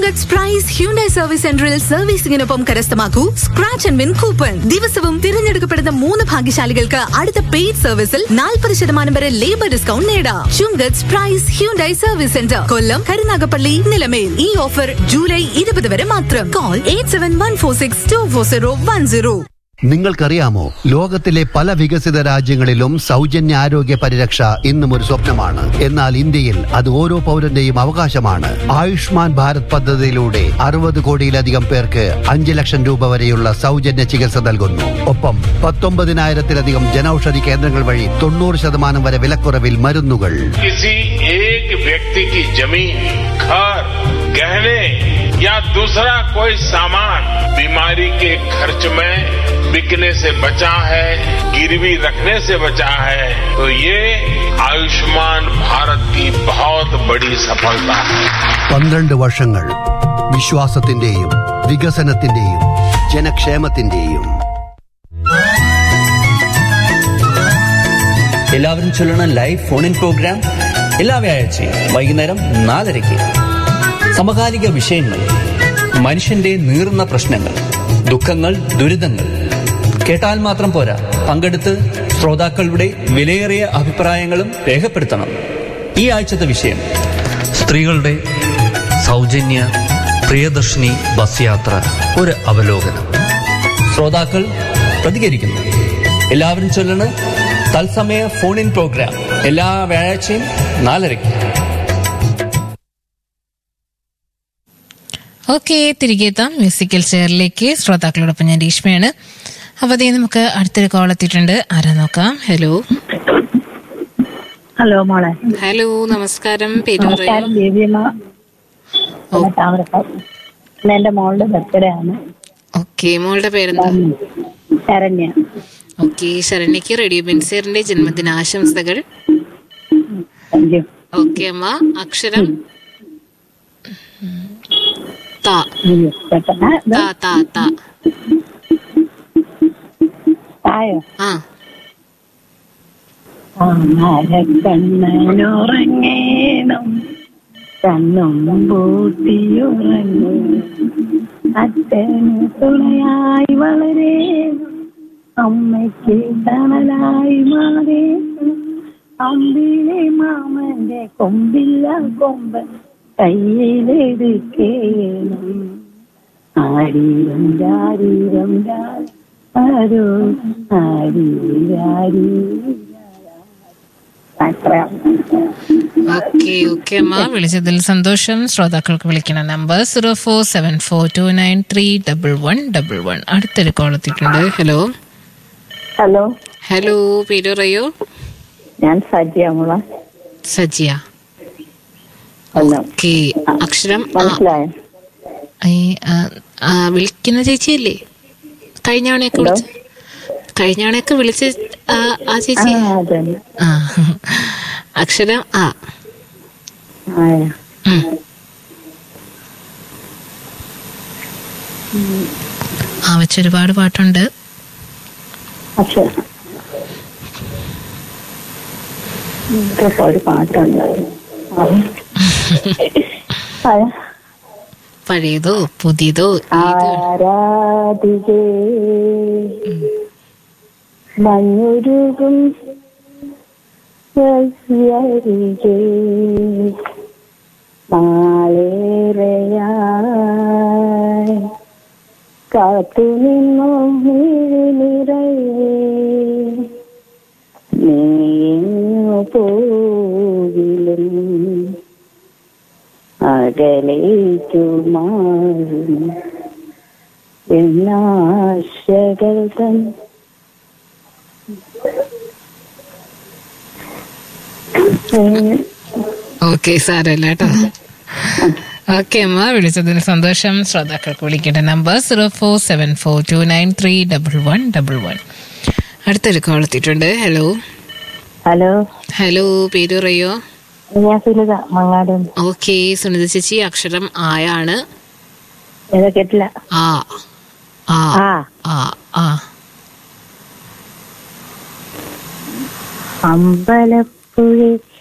ചുങ്കത്ത് Prize Hyundai service സെന്ററിൽ സർവീസിംഗിനൊപ്പം കരസ്ഥമാക്കൂ സ്ക്രാച്ച് ആൻഡ് വിൻ കൂപ്പൺ ദിവസവും തിരഞ്ഞെടുക്കപ്പെടുന്ന മൂന്ന് ഭാഗ്യശാലികൾക്ക് അടുത്ത പെയ്ഡ് സർവീസിൽ നാൽപ്പത് ശതമാനം വരെ ലേബർ ഡിസ്കൗണ്ട് നേടാം Chunkath Prize Hyundai service centre Kollam Karunagappally Nilamel ഈ ഓഫർ ജൂലൈ ഇരുപത് വരെ മാത്രം call eight seven one four six two four zero one zero നിങ്ങൾക്കറിയാമോ ലോകത്തിലെ പല വികസിത രാജ്യങ്ങളിലും സൗജന്യ ആരോഗ്യ പരിരക്ഷ ഇന്നും ഒരു സ്വപ്നമാണ് എന്നാൽ ഇന്ത്യയിൽ അത് ഓരോ പൗരന്റെയും അവകാശമാണ് ആയുഷ്മാൻ ഭാരത് പദ്ധതിയിലൂടെ അറുപത് കോടിയിലധികം പേർക്ക് അഞ്ച് ലക്ഷം രൂപ വരെയുള്ള സൗജന്യ ചികിത്സ നൽകുന്നു ഒപ്പം പത്തൊമ്പതിനായിരത്തിലധികം ജനൌഷധി കേന്ദ്രങ്ങൾ വഴി തൊണ്ണൂറ് ശതമാനം വരെ വിലക്കുറവിൽ മരുന്നുകൾ किसी एक व्यक्ति की जमीन घर गहने या दूसरा कोई सामान बीमारी के खर्च में बिकने से बचा है गिरवी रखने से बचा है तो ये आयुष्मान भारत की बहुत बड़ी सफलता है പന്ത്രണ്ട് വർഷങ്ങൾ വിശ്വാസത്തിന്റെയും വികസനത്തിന്റെയും ജനക്ഷേമത്തിന്റെയും എല്ലാവരും ചൊല്ലണം ലൈവ് ഫോൺ ഇൻ പ്രോഗ്രാം എല്ലാ വ്യാഴാഴ്ചയും വൈകുന്നേരം നാലരയ്ക്ക് സമകാലിക വിഷയങ്ങൾ മനുഷ്യന്റെ നീറുന്ന പ്രശ്നങ്ങൾ ദുഃഖങ്ങൾ ദുരിതങ്ങൾ കേട്ടാൽ മാത്രം പോരാ പങ്കെടുത്ത് ശ്രോതാക്കളുടെ വിലയേറിയ അഭിപ്രായങ്ങളും രേഖപ്പെടുത്തണം ഈ ആഴ്ചത്തെ വിഷയം സ്ത്രീകളുടെ സൗജന്യ പ്രിയദർശിനി ബസ് യാത്ര ഒരു അവലോകനം ശ്രോതാക്കൾ പ്രതികരിക്കുന്നു എല്ലാവരും ചൊല്ലണ് തത്സമയ ഫോൺ ഇൻ പ്രോഗ്രാം എല്ലാ വ്യാഴാഴ്ചയും നാലരയ്ക്ക് ഓക്കെ തിരികെ എത്താം മ്യൂസിക്കൽ ചെയറിലേക്ക് ശ്രോതാക്കളോടൊപ്പം ഞാൻ രേഷ്മയാണ് അപ്പോൾ അതേ നമുക്ക് അടുത്തൊരു കോൾ എത്തിയിട്ടുണ്ട് ആരാ നോക്കാം ഹലോ ഹലോ മോളെ ഹലോ നമസ്കാരം പേര് നമസ്കാരം ദേവിയമ്മ താമരക്കാർ ഇന്ന് എന്റെ മോളുടെ ബർത്ത്ഡേ ആണ് ഓക്കെ മോളുടെ പേരെന്താ ശരണ്യ ഓക്കെ ശരണ്യക്ക് റേഡിയോ ബെൻസേറിന്റെ ജന്മദിനാശംസകൾ താങ്ക് യു ഓക്കെ അമ്മ അക്ഷരം താ പെട്ടെന്ന് ഇത് താ താ താ തായോ ആ കണ്ണനുറങ്ങേണം കണ്ണും പൂട്ടിയുറങ്ങും അച്ഛന് തുണയായി വളരേണം അമ്മയ്ക്ക് തണലായി മാറേണം അമ്പിലെ മാമന്റെ കൊമ്പില്ല കൊമ്പൻ കയ്യിലെടുക്കേണം ആരീരം രാരീരം ആരോ ആരീരാരീ അത്രയാണ് ഓക്കെ ഓക്കെ അമ്മ വിളിച്ചതിൽ സന്തോഷം ശ്രോതാക്കൾക്ക് വിളിക്കണ number zero four seven four two nine three double one double one അടുത്തൊരു കോൾ എത്തിയിട്ടുണ്ട് ഹലോ ഹലോ ഹലോ പേര് പറയൂ ഞാൻ സജിയാമുള സജിയ ഹലോ ഓക്കെ അക്ഷരം ആ മനസ്സിലായോ ഈ, ആ, ആ, വിളിക്കുന്ന ചേച്ചിയല്ലേ കഴിഞ്ഞ തവണയൊക്കെ വിളിച്ച കഴിഞ്ഞ തവണയൊക്കെ വിളിച്ച ആ, ആ ആ ചേച്ചി അതന്നെ ആ അക്ഷരം ആ ആയ ഉം. ആ വെച്ച് ഒരുപാട് പാട്ടുണ്ട് പക്ഷെ ഇതൊക്കെ ഒരു പാട്ടുണ്ടായിരുന്നു ആയ പഴയതോ പുതിയതോ ഏത് ആരാധികേ മഞ്ഞുരുകും വഴിയരികെ നാളേറെയായി കാത്തു നിന്നു നിറയെ നീങ്ങു പോകിലും അകലേക്കു മാറും എന്നാശകൾ തൻ ഓക്കെ സാരല്ല കേട്ടോ ഓക്കെ അമ്മ വിളിച്ചതിന് സന്തോഷം ശ്രോതാക്കൾക്ക് വിളിക്കേണ്ട number zero four seven four two nine three double one double one അടുത്തൊരു കോൾ എത്തിയിട്ടുണ്ട് ഹലോ ഹലോ ഹലോ പേര് പറയോ ഞാൻ സുനിത മങ്ങാട് ഓക്കെ സുനിത ചേച്ചി അക്ഷരം ആയാണ് ഏതാ കേട്ടില്ല ആ ആ ആ ആ ആ അമ്പലപ്പുഴ